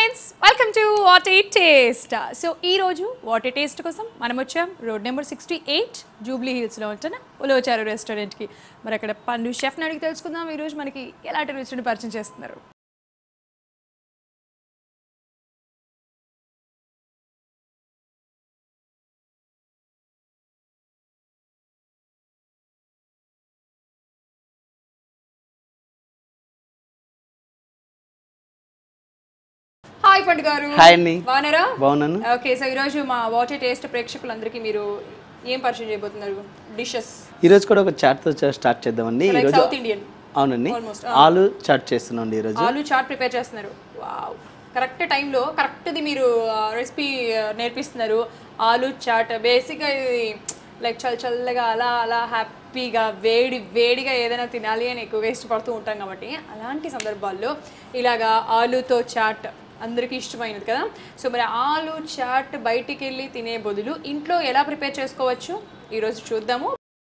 Friends welcome to what a taste so ఈ రోజు what a taste కోసం మనం వచ్చాం road number sixty eight Jubilee హిల్స్లో ఉంటున్న ఉలవచారు రెస్టారెంట్కి మరి అక్కడ పండు షెఫ్ని అడిగి తెలుసుకుందాం ఈరోజు మనకి ఎలాంటి రుచిని పరిచయం చేస్తున్నారు హాయ్ పండు గారు హాయ్ అండి బాగున్నారా బాగున్నాను ఓకే సో ఈరోజు మా వాట్ ఏ టేస్ట్ ప్రేక్షకులందరికీ మీరు ఏం పరిచయం చేయబోతున్నారు డిషెస్ ఈరోజు కూడా ఒక చాట్తో స్టార్ట్ చేద్దామండి లైక్ ఈరోజు సౌత్ ఇండియన్ అవునండి Almost, ఆలు చాట్ చేస్తున్నాం అండి ఈరోజు ఆలు చాట్ ప్రిపేర్ చేస్తున్నారు వావ్ కరెక్ట్ టైంలో కరెక్ట్ది మీరు రెసిపీ నేర్పిస్తున్నారు ఆలు చాట్ బేసిక్గా ఇది లైక్ చల్ల చల్లగా అలా అలా హ్యాపీగా వేడి వేడిగా ఏదైనా తినాలి అని ఎక్కువగా ఇష్టపడుతూ ఉంటాం కాబట్టి అలాంటి సందర్భాల్లో ఇలాగా ఆలుతో చాట్ అందరికీ ఇష్టమైనది కదా సో మరి ఆలు చాట్ బయటికి వెళ్ళి తినే బదులు ఇంట్లో ఎలా ప్రిపేర్ చేసుకోవచ్చు ఈరోజు చూద్దాము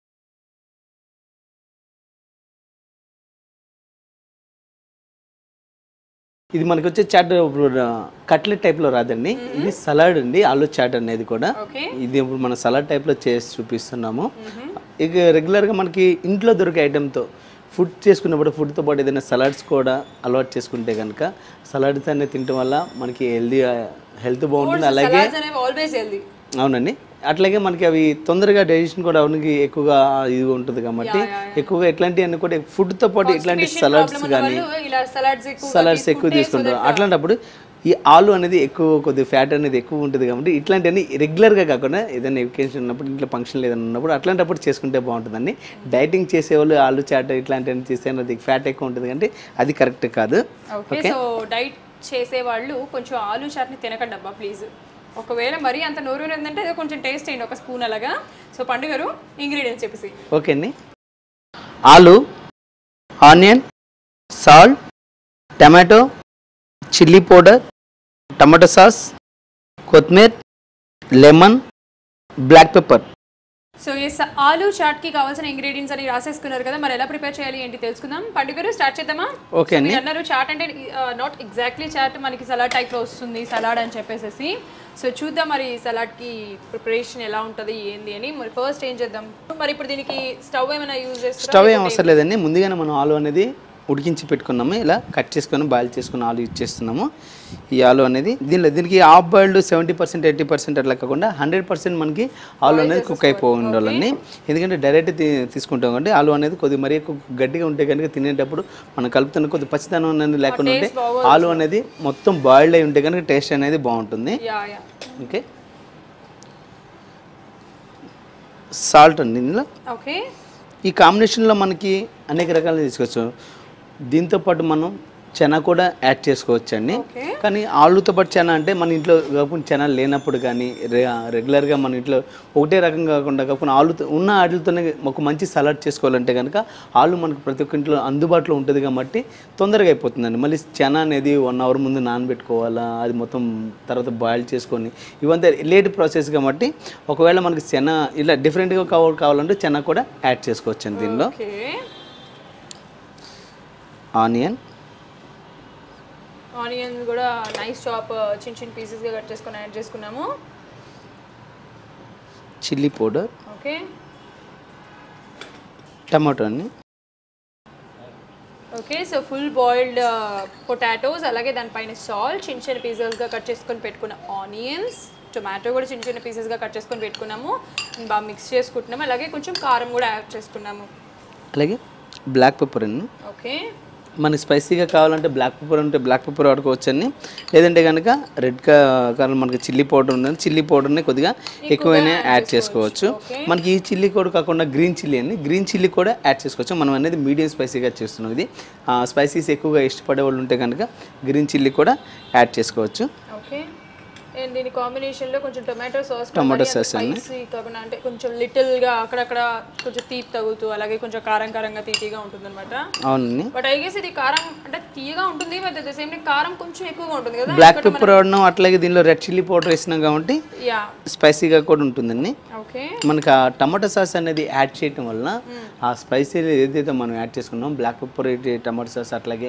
ఇది మనకి వచ్చే చాట్ కట్లెట్ టైప్లో రాదండి ఇది సలాడ్ అండి ఆలు చాట్ అనేది కూడా ఓకే ఇది ఇప్పుడు మన సలాడ్ టైప్లో చేసి చూపిస్తున్నాము ఇక రెగ్యులర్గా మనకి ఇంట్లో దొరికే ఐటెంతో ఫుడ్ చేసుకున్నప్పుడు ఫుడ్తో పాటు ఏదైనా సలాడ్స్ కూడా అలవాటు చేసుకుంటే కనుక సలాడ్స్ అనేది తినడం వల్ల మనకి హెల్దీ హెల్త్ బాగుంటుంది అలాగే సలాడ్స్ అనేవి ఆల్వేస్ హెల్దీ అవునండి అట్లాగే మనకి అవి తొందరగా డైజెషన్ కూడా అవడానికి ఎక్కువగా ఇది ఉంటుంది కాబట్టి ఎక్కువగా ఇట్లాంటివన్నీ కూడా ఫుడ్తో పాటు ఇట్లాంటి సలాడ్స్ కానీ ఇలా సలాడ్స్ ఎక్కువ సలాడ్స్ ఎక్కువ తీసుకుంటారు అట్లాంటప్పుడు ఈ ఆలు అనేది ఎక్కువ కొద్దిగా ఫ్యాట్ అనేది ఎక్కువ ఉంటుంది కాబట్టి ఇట్లాంటివన్నీ రెగ్యులర్గా కాకుండా ఏదైనా ఎడ్యుకేషన్ ఉన్నప్పుడు ఇంట్లో ఫంక్షన్లు ఏదైనా ఉన్నప్పుడు అట్లాంటప్పుడు చేసుకుంటే బాగుంటుందండి డైటింగ్ చేసేవాళ్ళు ఆలు చాట్ ఇట్లాంటివన్నీ చేస్తే అది ఫ్యాట్ ఎక్కువ ఉంటుంది అంటే అది కరెక్ట్ కాదు ఓకే సో డైట్ చేసే వాళ్ళు కొంచెం ఆలు చాట్ని తినకండి అబ్బా ప్లీజ్ ఒకవేళ మరీ అంత నోరు ఉందంటే ఏదో కొంచెం టేస్ట్ చేయండి ఒక స్పూన్ అలాగా సో పండుగరు ఇంగ్రీడియంట్స్ చెప్పేసి ఓకే అండి aloo onion salt tomato chilli powder tomato sauce కొత్తిమీర lemon black pepper so yes ఆలు చాట్కి కావాల్సిన ఇంగ్రీడియంట్స్ అని రాసేసుకున్నారు కదా మరి ఎలా ప్రిపేర్ చేయాలి ఏంటి తెలుసుకుందాం పండుగరు స్టార్ట్ చేద్దామా ఓకే అండి మీరు అన్నారు చాట్ అంటే నాట్ ఎగ్జాక్ట్లీ చాట్ మనకి సలాడ్ టైప్లో వస్తుంది సలాడ్ అని చెప్పేసి సో చూద్దాం మరి సలాడ్కి ప్రిపరేషన్ ఎలా ఉంటుంది ఏంది అని మరి ఫస్ట్ ఏం చేద్దాం మరి ఇప్పుడు దీనికి స్టవ్ ఏమైనా యూజ్ చేస్తారా స్టవ్ ఏం అవసరం లేదండి ముందుగానే మనం ఆలు అనేది ఉడికించి పెట్టుకున్నాము ఇలా కట్ చేసుకొని బాయిల్ చేసుకుని ఆలు యూజ్ చేస్తున్నాము ఈ ఆలు అనేది దీనిలో దీనికి half boiled seventy percent eighty percent అట్లా కాకుండా హండ్రెడ్ పర్సెంట్ మనకి ఆలు అనేది కుక్ అయిపో ఉండాలండి ఎందుకంటే డైరెక్ట్ తీ- తీసుకుంటాం కాబట్టి ఆలు అనేది కొద్దిగా మరీ ఎక్కువ గట్టిగా ఉంటే కనుక తినేటప్పుడు మనం కలుపుతున్న కొద్ది పచ్చిదనం అనేది లేకుండా ఉంటే ఆలు అనేది మొత్తం బాయిల్డ్ అయి ఉంటే కనుక టేస్ట్ అనేది బాగుంటుంది యా యా ఓకే సాల్ట్ అండి ఇందులో ఓకే ఈ కాంబినేషన్లో మనకి అనేక రకాలు తీసుకోవచ్చు దీంతో పాటు మనం చెన కూడా యాడ్ చేసుకోవచ్చు అండి ఓకే కానీ ఆలుతో పాటు చెన అంటే మన ఇంట్లో కాకుండా చెన లేనప్పుడు కానీ రె రెగ్యులర్గా మన ఇంట్లో ఒకటే రకం కాకుండా కాకుండా ఆలుతో ఉన్న ఆటలతోనే ఒక మంచి సలాడ్ చేసుకోవాలంటే కనుక ఆలు మనకు ప్రతి ఒక్క ఇంట్లో అందుబాటులో ఉంటుంది కాబట్టి తొందరగా అయిపోతుందండి మళ్ళీ చెన అనేది వన్ అవర్ ముందు నానబెట్టుకోవాలా అది మొత్తం తర్వాత బాయిల్ చేసుకొని ఇవంతా లేట్ ప్రాసెస్ కాబట్టి ఒకవేళ మనకి చెన ఇలా డిఫరెంట్గా కావాలి కావాలంటే చెన కూడా యాడ్ చేసుకోవచ్చు అండి దీనిలో ఓకే ఆనియన్ ఆనియన్ కూడా నైస్ చాప్ చిన్న చిన్న పీసెస్గా కట్ చేసుకొని యాడ్ చేసుకున్నాము చిల్లీ పౌడర్ ఓకే టమాటో అండి okay so full boiled potatoes అలాగే దానిపైన సాల్ట్ చిన్న చిన్న పీసెస్గా కట్ చేసుకొని పెట్టుకున్న ఆనియన్స్ టొమాటో కూడా చిన్న చిన్న పీసెస్గా కట్ చేసుకొని పెట్టుకున్నాము బాగా మిక్స్ చేసుకుంటున్నాము అలాగే కొంచెం కారం కూడా యాడ్ చేసుకున్నాము అలాగే బ్లాక్ పెప్పర్ అండి ఓకే మనకి స్పైసీగా కావాలంటే బ్లాక్ పెప్పర్ ఉంటే బ్లాక్ పెప్పర్ వాడుకోవచ్చు అండి లేదంటే కనుక రెడ్ కలర్ మనకి చిల్లీ పౌడర్ ఉందండి చిల్లీ పౌడర్ని కొద్దిగా ఎక్కువైనా యాడ్ చేసుకోవచ్చు మనకి ఈ చిల్లీ కూడా కాకుండా గ్రీన్ చిల్లీ అండి గ్రీన్ చిల్లీ కూడా యాడ్ చేసుకోవచ్చు మనం అనేది మీడియం స్పైసీగా చేస్తున్నాం ఇది స్పైసీస్ ఎక్కువగా ఇష్టపడే వాళ్ళు ఉంటే కనుక గ్రీన్ చిల్లీ కూడా యాడ్ చేసుకోవచ్చు ఓకే అండ్ దీని కాంబినేషన్ లో కొంచెం టొమాటో సాస్ Tomato sauce అండి. స్పైసీ కాకుండా అంటే కొంచెం లిటిల్ గా అక్కడక్కడ కొంచెం తీపి తగులుతూ అలాగే కొంచెం కారం కారంగా తీపిగా ఉంటుంది అనమాట అవునండి బట్ ఐ గెస్ ఇది కారం అంటే తీయగా ఉంటుంది బట్ అట్ ద సేమ్ కారం కొంచెం ఎక్కువగా ఉంటుంది కదా బ్లాక్ పెప్పర్ వాడినాం అట్లాగే దీనిలో రెడ్ చిల్లీ పౌడర్ వేసినాం కాబట్టి యా స్పైసీగా కూడా ఉంటుందండి ఓకే మనకి ఆ టమాటో సాస్ అనేది యాడ్ చేయటం వలన ఆ స్పైసీ ఏదైతే మనం యాడ్ చేసుకున్నాం బ్లాక్ పెప్పర్ టమాటో సాస్ అట్లాగే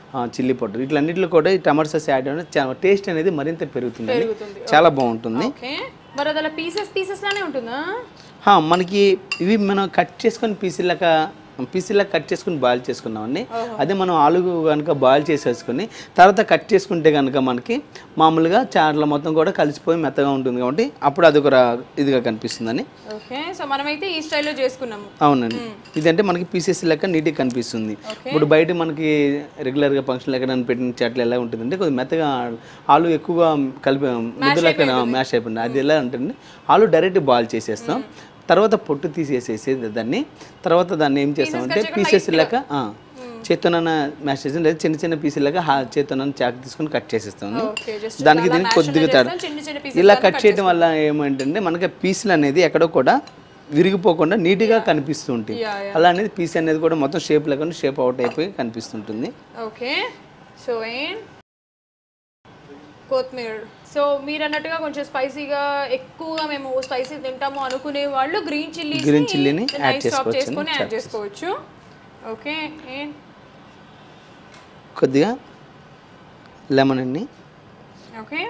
చిల్లీ పౌడర్ ఇట్లన్నిటిలో కూడా ఈ టమాటో సాస్ యాడ్ చేయడం చాలా టేస్ట్ అనేది మరింత పెరుగుతుంది పెరుగుతుంది. చాలా బాగుంటుంది ఓకే మరి అది అలా పీసెస్ పీసెస్ లానే ఉంటుందా హా, మనకి ఇవి మనం కట్ చేసుకొని పీసులాగా పీసులా కట్ చేసుకుని బాయిల్ చేసుకున్నామండి అదే మనం ఆలు కనుక బాయిల్ చేసేసుకుని తర్వాత కట్ చేసుకుంటే కనుక మనకి మామూలుగా చాట్ల మొత్తం కూడా కలిసిపోయి మెత్తగా ఉంటుంది కాబట్టి అప్పుడు అది ఒక రా- ఇదిగా కనిపిస్తుందని ఓకే సో మనమైతే ఈ స్టైల్లో చేసుకున్నాము అవునండి ఇదంటే మనకి పీసెస్ లెక్క నీట్గా కనిపిస్తుంది ఇప్పుడు బయట మనకి రెగ్యులర్గా ఫంక్షన్ ఎక్కడ పెట్టిన చాట్లు ఎలా ఉంటుందంటే కొద్దిగా మెత్తగా ఆలు ఎక్కువగా కలిపి ముద్దలెక్క మ్యాష్ అయిపోయింది అది ఎలా ఉంటుంది ఆలు డైరెక్ట్ బాయిల్ చేసేస్తాం తర్వాత పొట్టు తీసేసేసి దాన్ని తర్వాత దాన్ని ఏం చేస్తామంటే పీసెస్ లెక్క చేతోనన్న మ్యాష్ చేసి లేదా చిన్న చిన్న పీసులు లెక్క చేతోనన్న చాకు తీసుకొని కట్ చేసేస్తాం ఓకే జస్ట్ దానికి దీనికి కొద్దిగా తేడా చిన్న చిన్న పీసెస్ ఇలా కట్ చేయడం వల్ల ఏమంటే మనకి పీసులు అనేది ఎక్కడో కూడా విరిగిపోకుండా నీట్గా కనిపిస్తూ ఉంటుంది యా అలా అనేది పీస్ అనేది కూడా మొత్తం షేప్ లేకుండా షేప్ అవుట్ అయిపోయి కనిపిస్తుంటుంది ఓకే సో ఏం కొత్తిమీర సో మీరు అన్నట్టుగా కొంచెం స్పైసీగా ఎక్కువగా మేము స్పైసీ తింటాము అనుకునే వాళ్ళు గ్రీన్ చిల్లీ Green chilli ని add చాప్ చేసుకోవచ్చు చేసుకొని యాడ్ చేసుకోవచ్చు ఓకే ఏం కొద్దిగా లెమన్ అండి ఓకే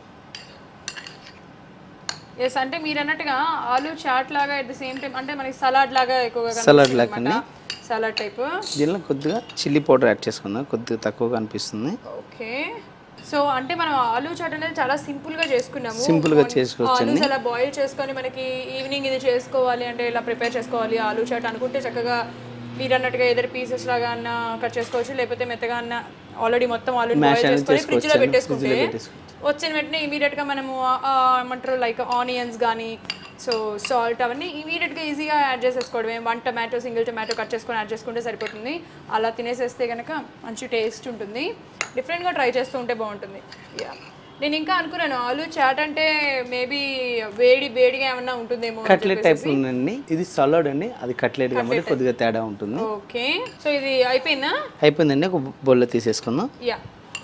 ఎస్ అంటే మీరు అన్నట్టుగా ఆలు చాట్ లాగా ఎట్ ద సేమ్ టైం అంటే మనకి సలాడ్ లాగా ఎక్కువగా Salad లాగానే. సలాడ్ టైప్ దీనిలో కొద్దిగా చిల్లీ పౌడర్ యాడ్ చేసుకుందాం కొద్దిగా తక్కువగా అనిపిస్తుంది ఓకే సో అంటే మనం ఆలు చాట్ అనేది చాలా సింపుల్ గా చేసుకున్నాము Simple గా చేసుకోవచ్చు ఆలూస్ అలా బాయిల్ చేసుకొని మనకి ఈవినింగ్ ఇది చేసుకోవాలి అంటే ఇలా ప్రిపేర్ చేసుకోవాలి ఆలు చాట్ అనుకుంటే చక్కగా మీరు అన్నట్టుగా ఏదైనా పీసెస్ లాగా అన్న కట్ చేసుకోవచ్చు లేకపోతే మెత్తగా అన్న ఆల్రెడీ మొత్తం ఆలు బాయిల్ అనేది చేసుకొని ఫ్రిడ్జ్ లో చేసుకోవచ్చు. పెట్టేసుకుంటే Fridge లో పెట్టేసుకోవచ్చు. వచ్చిన వెంటనే ఇమీడియట్ గా మనము ఆ, ఆ, ఏమంటారు లైక్ ఆనియన్స్ కానీ సో సాల్ట్ అవన్నీ ఇమీడియట్ గా ఈజీగా యాడ్ చేసేసుకోవడమే one tomato single tomato cut చేసుకొని యాడ్ చేసుకుంటే సరిపోతుంది అలా తినేసేస్తే కనుక మంచి టేస్ట్ ఉంటుంది డిఫరెంట్గా ట్రై చేస్తూ ఉంటే బాగుంటుంది యా నేను ఇంకా అనుకున్నాను ఆలు చాట్ అంటే మేబీ వేడి వేడిగా ఏమన్నా ఉంటుందేమో అని కట్లెట్ టైప్ ఉందండి ఇది సలాడ్ అండి అది కట్లెట్ కాబట్టి కొద్దిగా తేడా ఉంటుంది ఓకే సో ఇది అయిపోయిందా అయిపోయిందండి ఒక బొల్ల తీసేసుకుందాం యా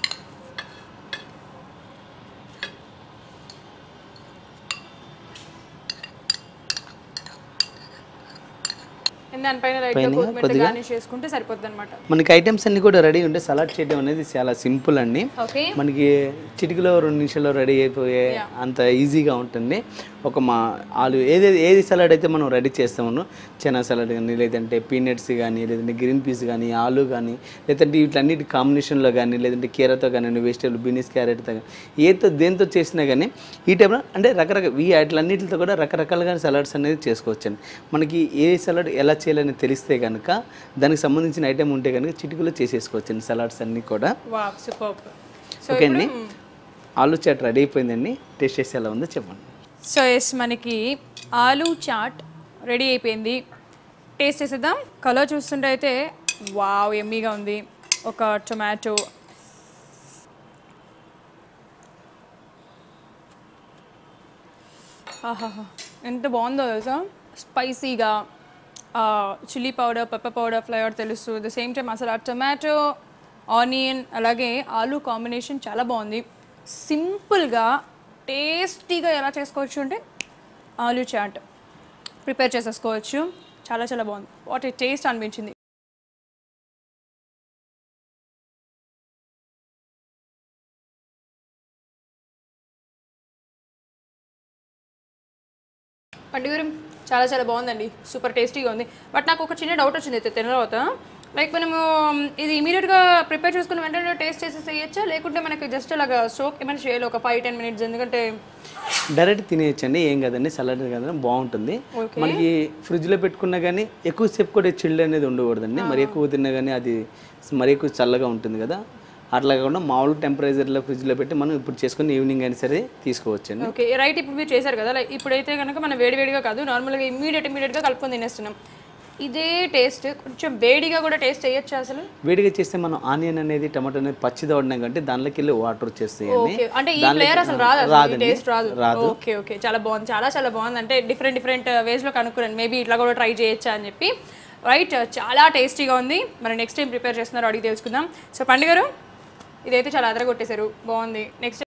దానిపైన లైట్గా కొత్తిమీర గార్నిష్ చేసుకుంటే సరిపోద్ది అనమాట మనకి ఐటమ్స్ అన్ని కూడా రెడీ ఉంటే సలాడ్ చేయడం అనేది చాలా సింపుల్ అండి ఓకే మనకి చిటికలో రెండు నిమిషాల్లో రెడీ అయిపోయే అంత ఈజీగా ఉంటుంది ఒక మా ఆలు ఏది ఏది సలాడ్ అయితే మనం రెడీ చేస్తామో చనా సలాడ్ కానీ లేదంటే పీనట్స్ కానీ లేదంటే గ్రీన్ పీస్ కానీ ఆలు కానీ లేదంటే వీటన్నిటి కాంబినేషన్లో కానీ లేదంటే కీరతో కానీ వెజిటేబుల్ బీనీస్ క్యారెట్తో కానీ ఏతో దేంతో చేసినా కానీ ఈ టైంలో అంటే రకరకాల ఈ వాటిలన్నిటితో కూడా రకరకాలుగా సలాడ్స్ అనేది చేసుకోవచ్చండి మనకి ఏ సలాడ్ ఎలా చేయాలని తెలిస్తే కనుక దానికి సంబంధించిన ఐటెం ఉంటే కనుక చిటికలో చేసేసుకోవచ్చండి సలాడ్స్ అన్నీ కూడా వా సూపర్ సో ఓకే అండి ఆలు చాట్ రెడీ అయిపోయిందండి టేస్ట్ చేసి ఎలా ఉందో చెప్పండి సో ఎస్ మనకి ఆలు చాట్ రెడీ అయిపోయింది టేస్ట్ చేసేద్దాం కలర్ చూస్తుంటే అయితే వావ్ ఎమ్మీగా ఉంది ఒక టొమాటో ఆహాహా ఎంత బాగుందో తెలుసా స్పైసీగా chilli powder pepper powder flavour తెలుసు ద సేమ్ టైం అసలు ఆ టొమాటో ఆనియన్ అలాగే ఆలు కాంబినేషన్ చాలా బాగుంది సింపుల్గా టేస్టీగా ఎలా చేసుకోవచ్చు అంటే ఆలు చాట్ ప్రిపేర్ చేసేసుకోవచ్చు చాలా చాలా బాగుంది వాట్ ఏ టేస్ట్ అనిపించింది పండుగ చాలా చాలా బాగుందండి సూపర్ టేస్టీగా ఉంది బట్ నాకు ఒక చిన్న డౌట్ వచ్చింది అయితే తిన్న తర్వాత లైక్ మనము ఇది ఇమీడియట్గా ప్రిపేర్ చేసుకుని వెంటనే టేస్ట్ చేసి చేయొచ్చా లేకుంటే మనకి జస్ట్ అలాగా సోక్ ఏమైనా చేయాలి ఒక ఫైవ్ టెన్ మినిట్స్ ఎందుకంటే డైరెక్ట్ తినేయచ్చండి ఏం కదండి సలాడ్ కదండి బాగుంటుంది మనకి ఫ్రిడ్జ్లో పెట్టుకున్నా కానీ ఎక్కువసేపు కూడా చిల్డ్ అనేది ఉండకూడదండి మరి ఎక్కువ తిన్నా కానీ అది మరి ఎక్కువ చల్లగా ఉంటుంది కదా అట్లా కాకుండా మామూలు టెంపరేచర్లో ఫ్రిడ్జ్లో పెట్టి మనం ఇప్పుడు చేసుకుని ఈవినింగ్ అయినా సరే తీసుకోవచ్చండి ఓకే రైట్ ఇప్పుడు మీరు చేశారు కదా లైక్ ఇప్పుడైతే కనుక మనం వేడివేడిగా కాదు నార్మల్గా ఇమీడియట్ ఇమీడియట్గా కలుపుకొని తినేస్తున్నాం ఇదే టేస్ట్ కొంచెం వేడిగా కూడా టేస్ట్ చేయొచ్చు అసలు వేడిగా చేస్తే మనం ఆనియన్ అనేది టమాటో అనేది పచ్చిది వాడినాం కంటే దానిలోకి వెళ్ళి వాటర్ వచ్చేస్తాయండి ఓకే అంటే ఈ ఫ్లేవర్ అసలు రాదు అసలు ఈ రాదండి. టేస్ట్ రాదు రాదు. ఓకే ఓకే చాలా బాగుంది చాలా చాలా బాగుంది అంటే డిఫరెంట్ డిఫరెంట్ వేస్లో కనుక్కున్నాను మేబీ ఇట్లా కూడా ట్రై చేయొచ్చా అని చెప్పి రైట్ చాలా టేస్టీగా ఉంది మరి నెక్స్ట్ టైం ప్రిపేర్ చేస్తున్నారో అడిగి తెలుసుకుందాం సో పండుగరు ఇదైతే చాలా అదరగొట్టేశారు బాగుంది నెక్స్ట్